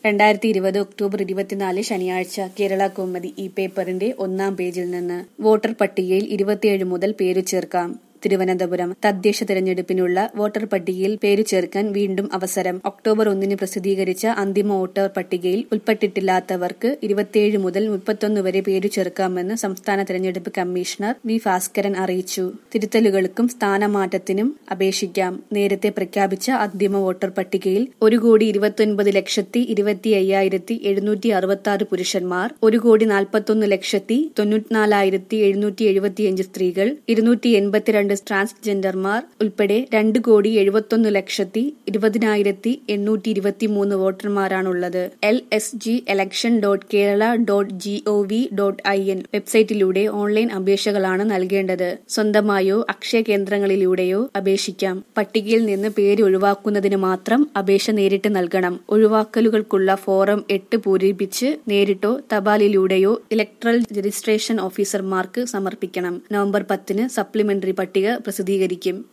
രണ്ടായിരത്തി ഇരുപത് ഒക്ടോബർ ഇരുപത്തിനാല് ശനിയാഴ്ച കേരള കൗമുദി ഈ പേപ്പറിന്റെ ഒന്നാം പേജിൽ നിന്ന് വോട്ടർ പട്ടികയിൽ ഇരുപത്തിയേഴ് മുതൽ പേരു ചേർക്കാം തിരുവനന്തപുരം തദ്ദേശ തെരഞ്ഞെടുപ്പിനുള്ള വോട്ടർ പട്ടികയിൽ പേരു ചേർക്കാൻ വീണ്ടും അവസരം ഒക്ടോബർ ഒന്നിന് പ്രസിദ്ധീകരിച്ച അന്തിമ വോട്ടർ പട്ടികയിൽ ഉൾപ്പെട്ടിട്ടില്ലാത്തവർക്ക് ഇരുപത്തിയേഴ് മുതൽ മുപ്പത്തൊന്ന് വരെ പേരു ചേർക്കാമെന്ന് സംസ്ഥാന തെരഞ്ഞെടുപ്പ് കമ്മീഷണർ വി ഭാസ്കരൻ അറിയിച്ചു തിരുത്തലുകൾക്കും സ്ഥാനമാറ്റത്തിനും അപേക്ഷിക്കാം നേരത്തെ പ്രഖ്യാപിച്ച അന്തിമ വോട്ടർ പട്ടികയിൽ ഒരു കോടി ഇരുപത്തിയൊൻപത് ലക്ഷത്തി ഇരുപത്തി അയ്യായിരത്തി എഴുന്നൂറ്റി അറുപത്തി ആറ് പുരുഷന്മാർ ഒരു കോടി നാൽപ്പത്തൊന്ന് ലക്ഷത്തി തൊണ്ണൂറ്റിനാലായിരത്തി എഴുന്നൂറ്റി എഴുപത്തിയഞ്ച് സ്ത്രീകൾ ഇരുന്നൂറ്റി എൺപത്തിരണ്ട് ട്രാൻസ്ജെൻഡർമാർ ഉൾപ്പെടെ രണ്ട് കോടി എഴുപത്തൊന്ന് ലക്ഷത്തി ഇരുപതിനായിരത്തി എണ്ണൂറ്റി ഇരുപത്തിമൂന്ന് വോട്ടർമാരാണുള്ളത് L S G election dot Kerala dot G O V dot I N വെബ്സൈറ്റിലൂടെ ഓൺലൈൻ അപേക്ഷകളാണ് നൽകേണ്ടത് സ്വന്തമായോ അക്ഷയ കേന്ദ്രങ്ങളിലൂടെയോ അപേക്ഷിക്കാം പട്ടികയിൽ നിന്ന് പേര് ഒഴിവാക്കുന്നതിന് മാത്രം അപേക്ഷ നേരിട്ട് നൽകണം ഒഴിവാക്കലുകൾക്കുള്ള ഫോറം എട്ട് പൂരിപ്പിച്ച് നേരിട്ടോ തപാലിലൂടെയോ ഇലക്ട്രൽ രജിസ്ട്രേഷൻ ഓഫീസർമാർക്ക് സമർപ്പിക്കണം നവംബർ പത്തിന് സപ്ലിമെന്ററി പട്ടിക പ്രസിദ്ധീകരിക്കും